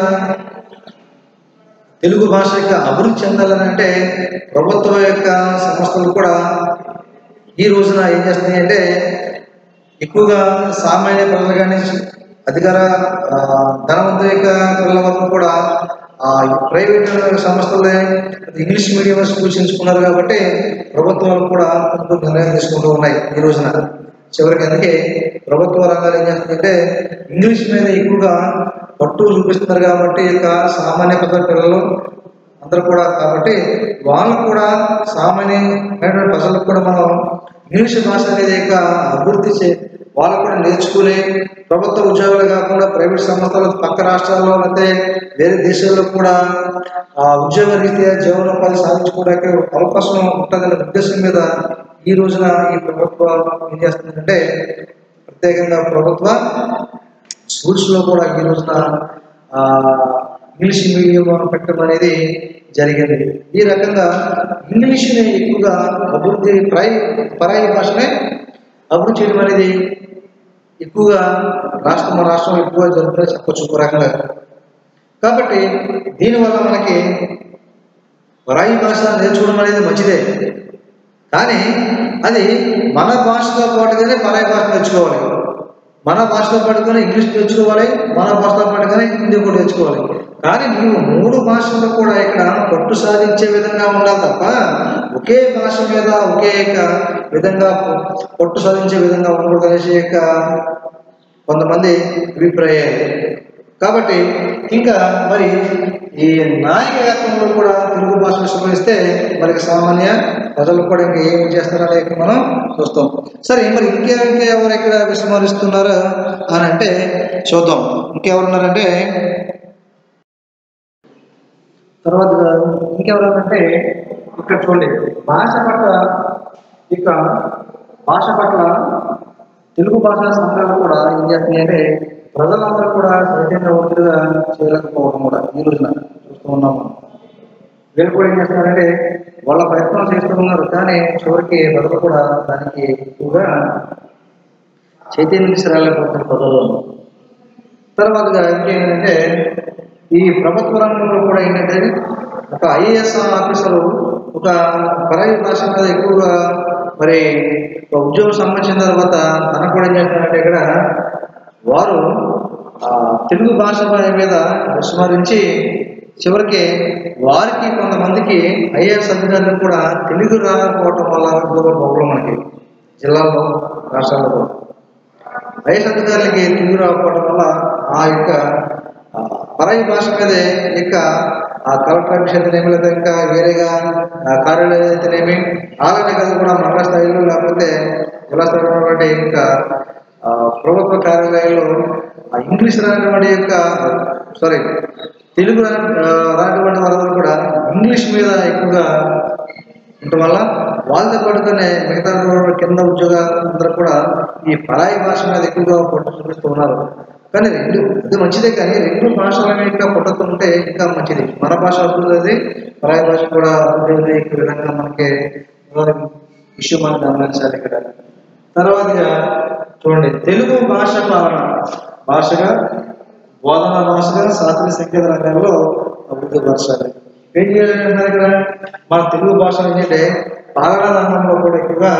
తెలుగు భాష యొక్క అభివృద్ధి చెందాలని అంటే ప్రభుత్వం యొక్క సంస్థలు కూడా ఈ రోజున ఏం చేస్తున్నాయి అంటే ఎక్కువగా సామాన్య ప్రజలు కానీ అధికార ఆ, ధనవంతుల యొక్క పిల్లల వరకు కూడా ఆ ప్రైవేట్ సంస్థలే ఇంగ్లీష్ మీడియం స్కూల్స్ ఎంచుకున్నారు కాబట్టి ప్రభుత్వాలు కూడా కొన్ని నిర్ణయం తీసుకుంటూ ఉన్నాయి ఈ రోజున చివరికి అందుకే ప్రభుత్వ రంగాలు ఏం చేస్తుందంటే ఇంగ్లీష్ మీద ఎక్కువగా పట్టు చూపిస్తున్నారు కాబట్టి ఇక సామాన్య ప్రజల పిల్లలు అందరూ కూడా కాబట్టి వాళ్ళు కూడా సామాన్యమైన ప్రజలకు కూడా మనం ఇంగ్లీష్ భాష అనేది ఇక అభివృద్ధి చే వాళ్ళు కూడా నేర్చుకుని ప్రభుత్వ ఉద్యోగాలు కాకుండా ప్రైవేట్ సంస్థలు పక్క రాష్ట్రాల్లో లేకపోతే వేరే దేశాల్లో కూడా ఆ ఉద్యోగ రీత్యా జీవనోపాధి సాధించుకోవడానికి ఒక అవకాశం ఉంటుందనే ఉద్దేశం మీద ఈ రోజున ఈ ప్రభుత్వం ఏం చేస్తుందంటే ప్రత్యేకంగా ప్రభుత్వ స్కూల్స్లో కూడా ఈ రోజున ఆ, ఇంగ్లీష్ మీడియం పెట్టడం అనేది జరిగింది ఈ రకంగా ఇంగ్లీష్ని ఎక్కువగా అభివృద్ధి ప్రై పరాయి భాషనే అభివృద్ధి చేయడం అనేది ఎక్కువగా రాష్ట్రం మన రాష్ట్రం ఎక్కువగా జరుగుతుందని చెప్పొచ్చు ఒక రకంగా కాబట్టి దీనివల్ల మనకి పరాయి భాష నేర్చుకోవడం అనేది మంచిదే కానీ అది మన భాషతో పాటుగానే పరాయి భాష నేర్చుకోవాలి మన భాషతో పాటుగానే ఇంగ్లీష్ నేర్చుకోవాలి మన భాషతో పాటుగానే హిందీ కూడా నేర్చుకోవాలి కానీ నీవు మూడు భాషల్లో కూడా ఇక్కడ పట్టు సాధించే విధంగా ఉండాలి తప్ప ఒకే భాష మీద ఒకే యొక్క విధంగా పట్టు సాధించే విధంగా ఉండకూడదు అనేసి యొక్క కొంతమంది అభిప్రాయాలు కాబట్టి ఇంకా మరి ఈ నాయకత్వంలో కూడా తెలుగు భాష విస్మరిస్తే మనకి సామాన్య ప్రజలు కూడా ఇంకా ఏం చేస్తారనే మనం చూస్తాం సరే మరి ఇంకే ఇంకా ఎవరు ఇక్కడ విస్మరిస్తున్నారు అని అంటే చూద్దాం ఇంకెవరున్నారంటే తర్వాత ఇంకెవరంటే ఇక్కడ చూడండి భాష పట్ల ఇక భాష పట్ల తెలుగు భాషా సంఘాలు కూడా ఏం చేస్తున్నాయి అంటే ప్రజలందరూ కూడా చైతన్యవంతులుగా చేయలేకపోవడం కూడా ఈ రోజున చూస్తూ ఉన్నాము వీళ్ళు కూడా ఏం చేస్తున్నారంటే వాళ్ళ ప్రయత్నం చేస్తూ ఉన్నారు కానీ చివరికి ప్రజలు కూడా దానికి ఎక్కువగా చైతన్యం తీసుకురాలేకపోతున్న ప్రజలు తర్వాతగా ఇంకేంటంటే ఈ ప్రభుత్వ రంగంలో కూడా ఏంటంటే ఒక ఐఏఎస్ ఆఫీసరు ఒక పరాయి భాష మీద ఎక్కువగా మరి ఒక ఉద్యోగం సంబంధించిన తర్వాత తనకు కూడా ఏం చేస్తున్నారంటే ఇక్కడ వారు ఆ, తెలుగు భాష మీద విస్మరించి చివరికి వారికి కొంతమందికి ఐఏఎస్ అధికారులకు కూడా తెలుగు రాకపోవటం వల్ల కూడా ప్రాబ్లం మనకి జిల్లాలో రాష్ట్రాల్లో ఐఏఎస్ అధికారులకి తెలుగు రాకపోవడం వల్ల ఆ యొక్క ఆ, పరాయి భాష మీదే ఇక ఆ కలెక్టర్ ఆఫీస్ అయితేనేమి లేదా ఇంకా వేరేగా ఆ, కార్యాలయం అయితేనేమి అలానే కదా కూడా మండల స్థాయిలో లేకపోతే జిల్లా స్థాయిలో ఉన్నటువంటి ఇంకా ఆ, ప్రభుత్వ కార్యాలయాల్లో ఆ ఇంగ్లీష్ రానటువంటి యొక్క సారీ తెలుగు రా ఆ, రానటువంటి వాళ్ళందరూ కూడా ఇంగ్లీష్ మీద ఎక్కువగా ఉండటం వల్ల వాళ్ళతో పాటుగానే మిగతా వాళ్ళు కింద ఉద్యోగాలందరూ కూడా ఈ పరాయి భాష మీద ఎక్కువగా పట్టు చూపిస్తూ ఉన్నారు కానీ రెండు ఇది మంచిదే కానీ రెండు భాషల మీద ఇంకా పట్టుతూ ఉంటే ఇంకా మంచిది మన భాష అభివృద్ధి అది పరాయి భాష కూడా అభివృద్ధి ఈ విధంగా మనకి ఇష్యూ మనం గమనించాలి ఇక్కడ తర్వాతగా చూడండి తెలుగు భాష పాలన భాషగా బోధన భాషగా శాస్త్రీయ సంగీత రంగంలో అభివృద్ధి పరచాలి ఏం చేయాలంటే ఇక్కడ మన తెలుగు భాష ఏంటంటే పాలనా రంగంలో కూడా ఎక్కువగా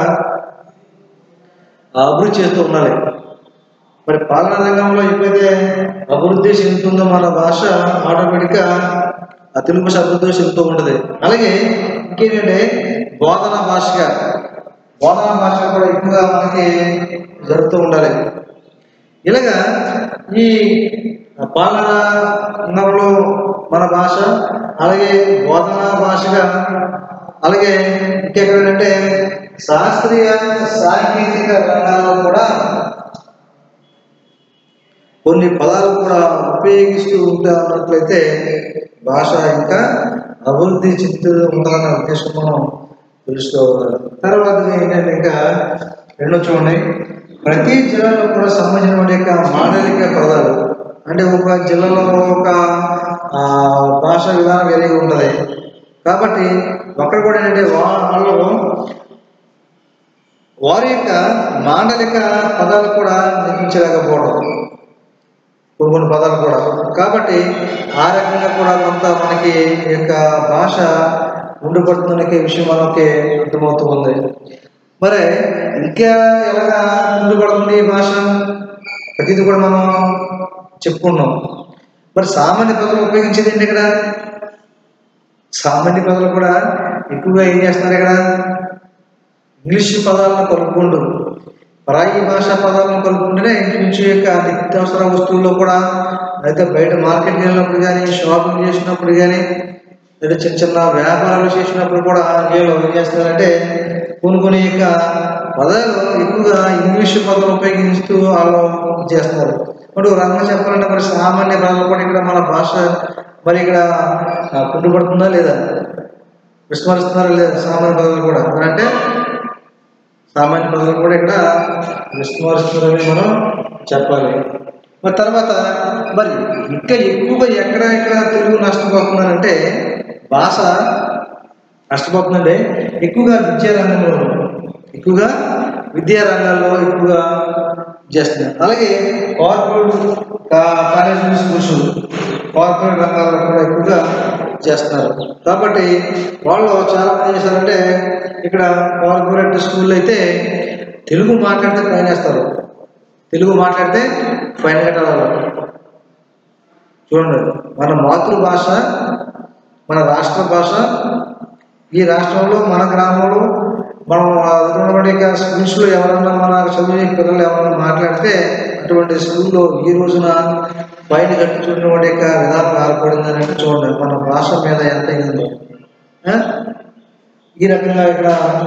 అభివృద్ధి చేస్తూ ఉండాలి మరి పాలనా రంగంలో ఎప్పుడైతే అభివృద్ధి చెందుతుందో మన భాష ఆటోమేటిక్గా ఆ తెలుగు భాష అభివృద్ధి చెందుతూ ఉంటుంది అలాగే ఇంకేంటంటే బోధన భాషగా బోధన భాష కూడా ఎక్కువగా మనకి జరుగుతూ ఉండాలి ఇలాగా ఈ పాలన రంగంలో మన భాష అలాగే బోధనా భాషగా అలాగే ఇంకెక్కడంటే శాస్త్రీయ సాంకేతిక రంగాల్లో కూడా కొన్ని పదాలు కూడా ఉపయోగిస్తూ ఉంటా ఉన్నట్లయితే భాష ఇంకా అభివృద్ధి చెందుతూ ఉండాలన్న ఉద్దేశం మనం తెలుసుకోవాలి తర్వాత ఏంటంటే ఇంకా రెండో చూడండి ప్రతి జిల్లాలో కూడా సంబంధించిన యొక్క మాండలిక పదాలు అంటే ఒక జిల్లాలో ఒక ఆ, భాష విధానం వేరేగా ఉంటుంది కాబట్టి అక్కడ కూడా ఏంటంటే వా- వాళ్ళు వారి యొక్క మాండలిక పదాలు కూడా నిర్మించలేకపోవడం కొన్ని కొన్ని పదాలు కూడా కాబట్టి ఆ రకంగా కూడా కొంత మనకి ఈ యొక్క భాష ఉండిపడుతున్న విషయం మనకి అర్థమవుతూ ఉంది మరి ఇంకా ఎలాగా ఉండిపడుతుంది ఈ భాష ప్రతిదీ కూడా మనం చెప్పుకున్నాం మరి సామాన్య ప్రజలు ఉపయోగించేది ఏంటి ఇక్కడ సామాన్య ప్రజలు కూడా ఎక్కువగా ఏం చేస్తున్నారు ఇక్కడ ఇంగ్లీష్ పదాలను కలుపుకుంటూ పరాయి భాషా పదాలను కలుపుకుంటేనే ఇంచుమించు యొక్క నిత్యావసర వస్తువుల్లో కూడా అయితే బయట మార్కెట్కి వెళ్ళినప్పుడు కానీ షాపింగ్ చేసినప్పుడు కానీ లేదా చిన్న చిన్న వ్యాపారాలు చేసినప్పుడు కూడా వీళ్ళు ఏం చేస్తారంటే కొన్ని కొన్ని యొక్క పదాలు ఎక్కువగా ఇంగ్లీష్ పదాలు ఉపయోగిస్తూ వాళ్ళు చేస్తున్నారు మరి ఒక రకంగా చెప్పాలంటే మరి సామాన్య ప్రజలు కూడా ఇక్కడ మన భాష మరి ఇక్కడ ఆ, కుంటుపడుతుందా లేదా విస్మరిస్తున్నారా లేదా సామాన్య ప్రజలు కూడా అంటే సామాన్య ప్రజలు కూడా ఇక్కడ విస్మరిస్తున్నారని మనం చెప్పాలి మరి తర్వాత మరి ఇంకా ఎక్కువగా ఎక్కడ ఎక్కడ తెలుగు నష్టపోతున్నారంటే భాష నష్టపోతుందంటే ఎక్కువగా విద్యారంగంలో ఎక్కువగా విద్యా రంగాల్లో ఎక్కువగా చేస్తున్నారు అలాగే కార్పొరేట్ కాలేజీ స్కూల్స్ కార్పొరేట్ రంగాల్లో కూడా ఎక్కువగా చేస్తున్నారు కాబట్టి వాళ్ళు చాలా మంది ఏం చేస్తారంటే ఇక్కడ కార్పొరేట్ స్కూల్ అయితే తెలుగు మాట్లాడితే ఫైన్ వేస్తారు తెలుగు మాట్లాడితే ఫైన్ కట్టాలి చూడండి మన మాతృభాష మన రాష్ట్ర భాష ఈ రాష్ట్రంలో మన గ్రామంలో మనం ఉన్నటువంటి స్కూల్స్లో ఎవరన్నా మన చదివే పిల్లలు ఎవరన్నా మాట్లాడితే అటువంటి స్కూల్లో ఈ రోజున బయట కట్టించుకున్నటువంటి యొక్క విధానం ఏర్పడిందని అంటే చూడండి మన భాష మీద ఎంత అయిందో ఆ? ఈ రకంగా ఇక్కడ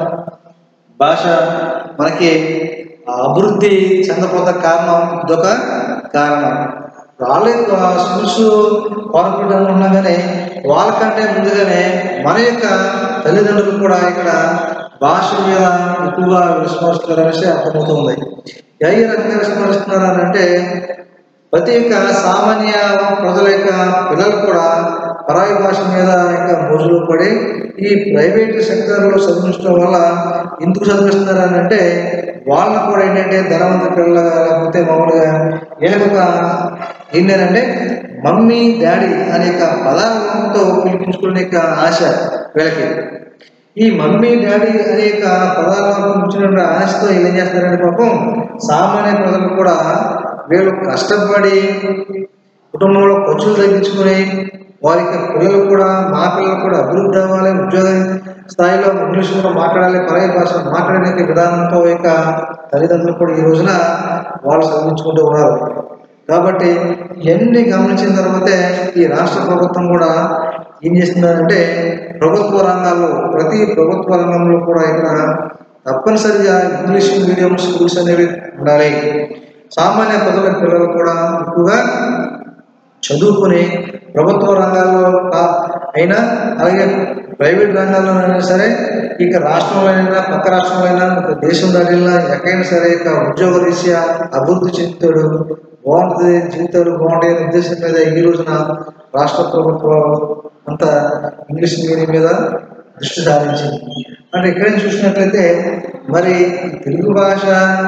భాష మనకి అభివృద్ధి చెందపోత కారణం ఇదొక కారణం వాళ్ళే స్కూల్స్ కార్పొరేట్ అనుకున్నా కానీ వాళ్ళకంటే ముందుగానే మన యొక్క తల్లిదండ్రులు కూడా ఇక్కడ భాష మీద ఎక్కువగా విస్మరిస్తున్నారనేసి అర్థమవుతుంది ఏ రకంగా విస్మరిస్తున్నారు అని అంటే ప్రతి యొక్క సామాన్య ప్రజల యొక్క పిల్లలు కూడా పరాయి భాష మీద యొక్క మోజులు పడి ఈ ప్రైవేట్ సెక్టర్లో చదివించడం వల్ల ఎందుకు చదివిస్తున్నారు అని అంటే వాళ్ళని కూడా ఏంటంటే ధనవంత పిల్లలుగా లేకపోతే మామూలుగా వీళ్ళకి ఒక ఏంటంటే మమ్మీ డాడీ అనే యొక్క పదాలతో పిలిపించుకునే యొక్క ఆశ వీళ్ళకి ఈ మమ్మీ డాడీ అనే యొక్క పదాలను పిలిపించిన ఆశతో వీళ్ళు ఏం చేస్తారంటే పాపం సామాన్య ప్రజలు కూడా వీళ్ళు కష్టపడి కుటుంబంలో ఖర్చులు తగ్గించుకుని వారి యొక్క పిల్లలు కూడా మా పిల్లలు కూడా అభివృద్ధి అవ్వాలి ఉద్యోగ స్థాయిలో ఇంగ్లీష్లో మాట్లాడాలి పరాయి భాష మాట్లాడే విధానంతో యొక్క తల్లిదండ్రులు కూడా ఈ రోజున వాళ్ళు చదివించుకుంటూ ఉన్నారు కాబట్టి ఇవన్నీ గమనించిన తర్వాతే ఈ రాష్ట్ర ప్రభుత్వం కూడా ఏం చేస్తుందంటే ప్రభుత్వ రంగాల్లో ప్రతి ప్రభుత్వ రంగంలో కూడా ఇక్కడ తప్పనిసరిగా ఇంగ్లీష్ మీడియం స్కూల్స్ అనేవి ఉండాలి సామాన్య ప్రజల పిల్లలు కూడా ఎక్కువగా చదువుకుని ప్రభుత్వ రంగాల్లో కా- అయినా అలాగే ప్రైవేట్ రంగాల్లో అయినా సరే ఇక రాష్ట్రంలో అయినా పక్క రాష్ట్రంలో అయినా ఒక దేశం దాటినా ఎక్కడైనా సరే ఇక ఉద్యోగ రీత్యా అభివృద్ధి చెందుతాడు బాగుంటుంది జీవితాలు బాగుంటాయి అనే ఉద్దేశం మీద ఈ రోజున రాష్ట్ర ప్రభుత్వం అంతా ఇంగ్లీష్ మీడియం మీద దృష్టి సారించింది అంటే ఇక్కడ నుంచి చూసినట్లయితే మరి తెలుగు భాష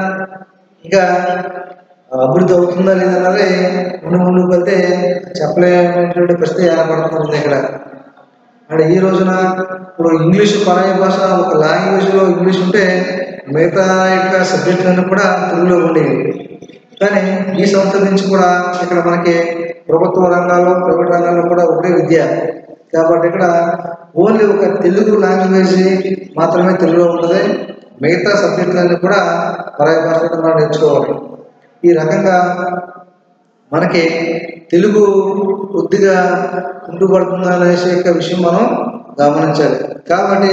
ఇంకా అభివృద్ధి అవుతుందా లేదన్నది ముందు ముందుకు వెళ్తే చెప్పలేనటువంటి పరిస్థితి ఏర్పడుతుంది ఇక్కడ అంటే ఈ రోజున ఇప్పుడు ఇంగ్లీష్ పరాయి భాష ఒక లాంగ్వేజ్లో ఇంగ్లీష్ ఉంటే మిగతా యొక్క సబ్జెక్టులన్నీ కూడా తెలుగులో ఉండేవి కానీ ఈ సంవత్సరం నుంచి కూడా ఇక్కడ మనకి ప్రభుత్వ రంగాల్లో ప్రైవేట్ రంగాల్లో కూడా ఒకటే విద్య కాబట్టి ఇక్కడ ఓన్లీ ఒక తెలుగు లాంగ్వేజ్ మాత్రమే తెలుగులో ఉంటుంది మిగతా సబ్జెక్టులన్నీ కూడా పరాయి భాషలో మనం నేర్చుకోవాలి ఈ రకంగా మనకి తెలుగు కొద్దిగా కుంటుపడుతుందా అనేసి యొక్క విషయం మనం గమనించాలి కాబట్టి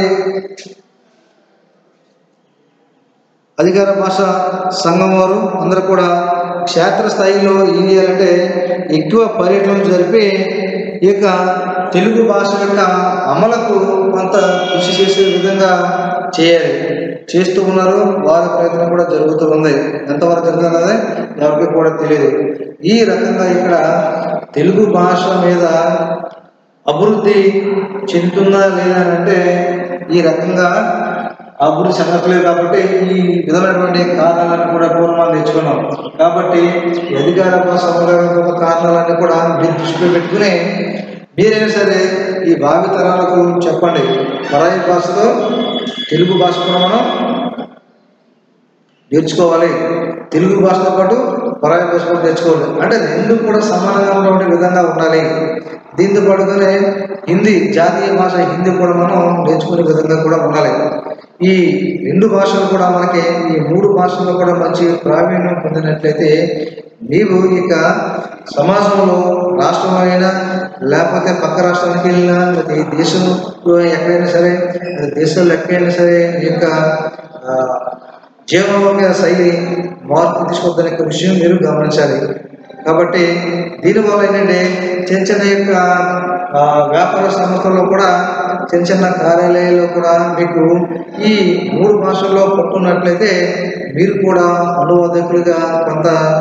అధికార భాష సంఘం వారు అందరూ కూడా క్షేత్రస్థాయిలో ఏం చేయాలంటే ఎక్కువ పర్యటనలు జరిపి ఈ యొక్క తెలుగు భాష యొక్క అమలుకు కొంత కృషి చేసే విధంగా చేయాలి చేస్తూ ఉన్నారు వారి ప్రయత్నం కూడా జరుగుతూ ఉంది ఎంతవరకు జరుగుతున్నది ఎవరికి కూడా తెలియదు ఈ రకంగా ఇక్కడ తెలుగు భాష మీద అభివృద్ధి చెందుతుందా లేదా అని అంటే ఈ రకంగా అభివృద్ధి చెందట్లేదు కాబట్టి ఈ విధమైనటువంటి కారణాలను కూడా పూర్వం నేర్చుకున్నాం కాబట్టి ఈ అధికార సమగ్ర కారణాలన్నీ కూడా మీరు దృష్టిలో పెట్టుకుని మీరైనా సరే ఈ భావి తరాలకు చెప్పండి పరాయి భాషలో తెలుగు భాష కూడా మనం నేర్చుకోవాలి తెలుగు భాషతో పాటు పరాయి భాష కూడా నేర్చుకోవాలి అంటే రెండు కూడా సమానంగా ఉన్నటువంటి విధంగా ఉండాలి దీంతో పాటుగానే హిందీ జాతీయ భాష హిందీ కూడా మనం నేర్చుకునే విధంగా కూడా ఉండాలి ఈ రెండు భాషలు కూడా మనకి ఈ మూడు భాషల్లో కూడా మంచి ప్రావీణ్యం పొందినట్లయితే నీవు ఇక సమాజంలో రాష్ట్రంలో అయినా లేకపోతే పక్క రాష్ట్రానికి వెళ్ళినా లేదా ఈ దేశంలో ఎక్కడైనా సరే లేదా దేశంలో ఎక్కడైనా సరే ఈ యొక్క ఆ, జీవనోపాయ శైలి మార్పు తీసుకొద్దనే యొక్క విషయం మీరు గమనించాలి కాబట్టి దీనివల్ల ఏంటంటే చిన్న చిన్న యొక్క ఆ, వ్యాపార సంస్థల్లో కూడా చిన్న చిన్న కార్యాలయాల్లో కూడా మీకు ఈ మూడు భాషల్లో పట్టున్నట్లయితే మీరు కూడా అనువాదకులుగా కొంత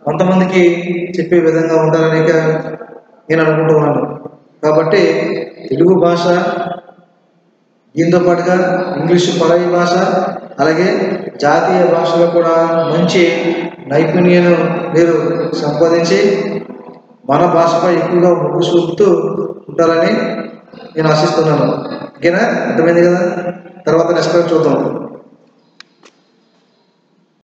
కొంతమందికి చెప్పే విధంగా ఉండాలని ఇక నేను అనుకుంటున్నాను కాబట్టి తెలుగు భాష దీంతో పాటుగా ఇంగ్లీషు పరాయి భాష అలాగే జాతీయ భాషలో కూడా మంచి నైపుణ్యం మీరు సంపాదించి మన భాషపై ఎక్కువగా మొగ్గు చూపుతూ ఉంటారని నేను ఆశిస్తున్నాను ఓకేనా అర్థమైంది కదా తర్వాత నెక్స్ట్ చూద్దాం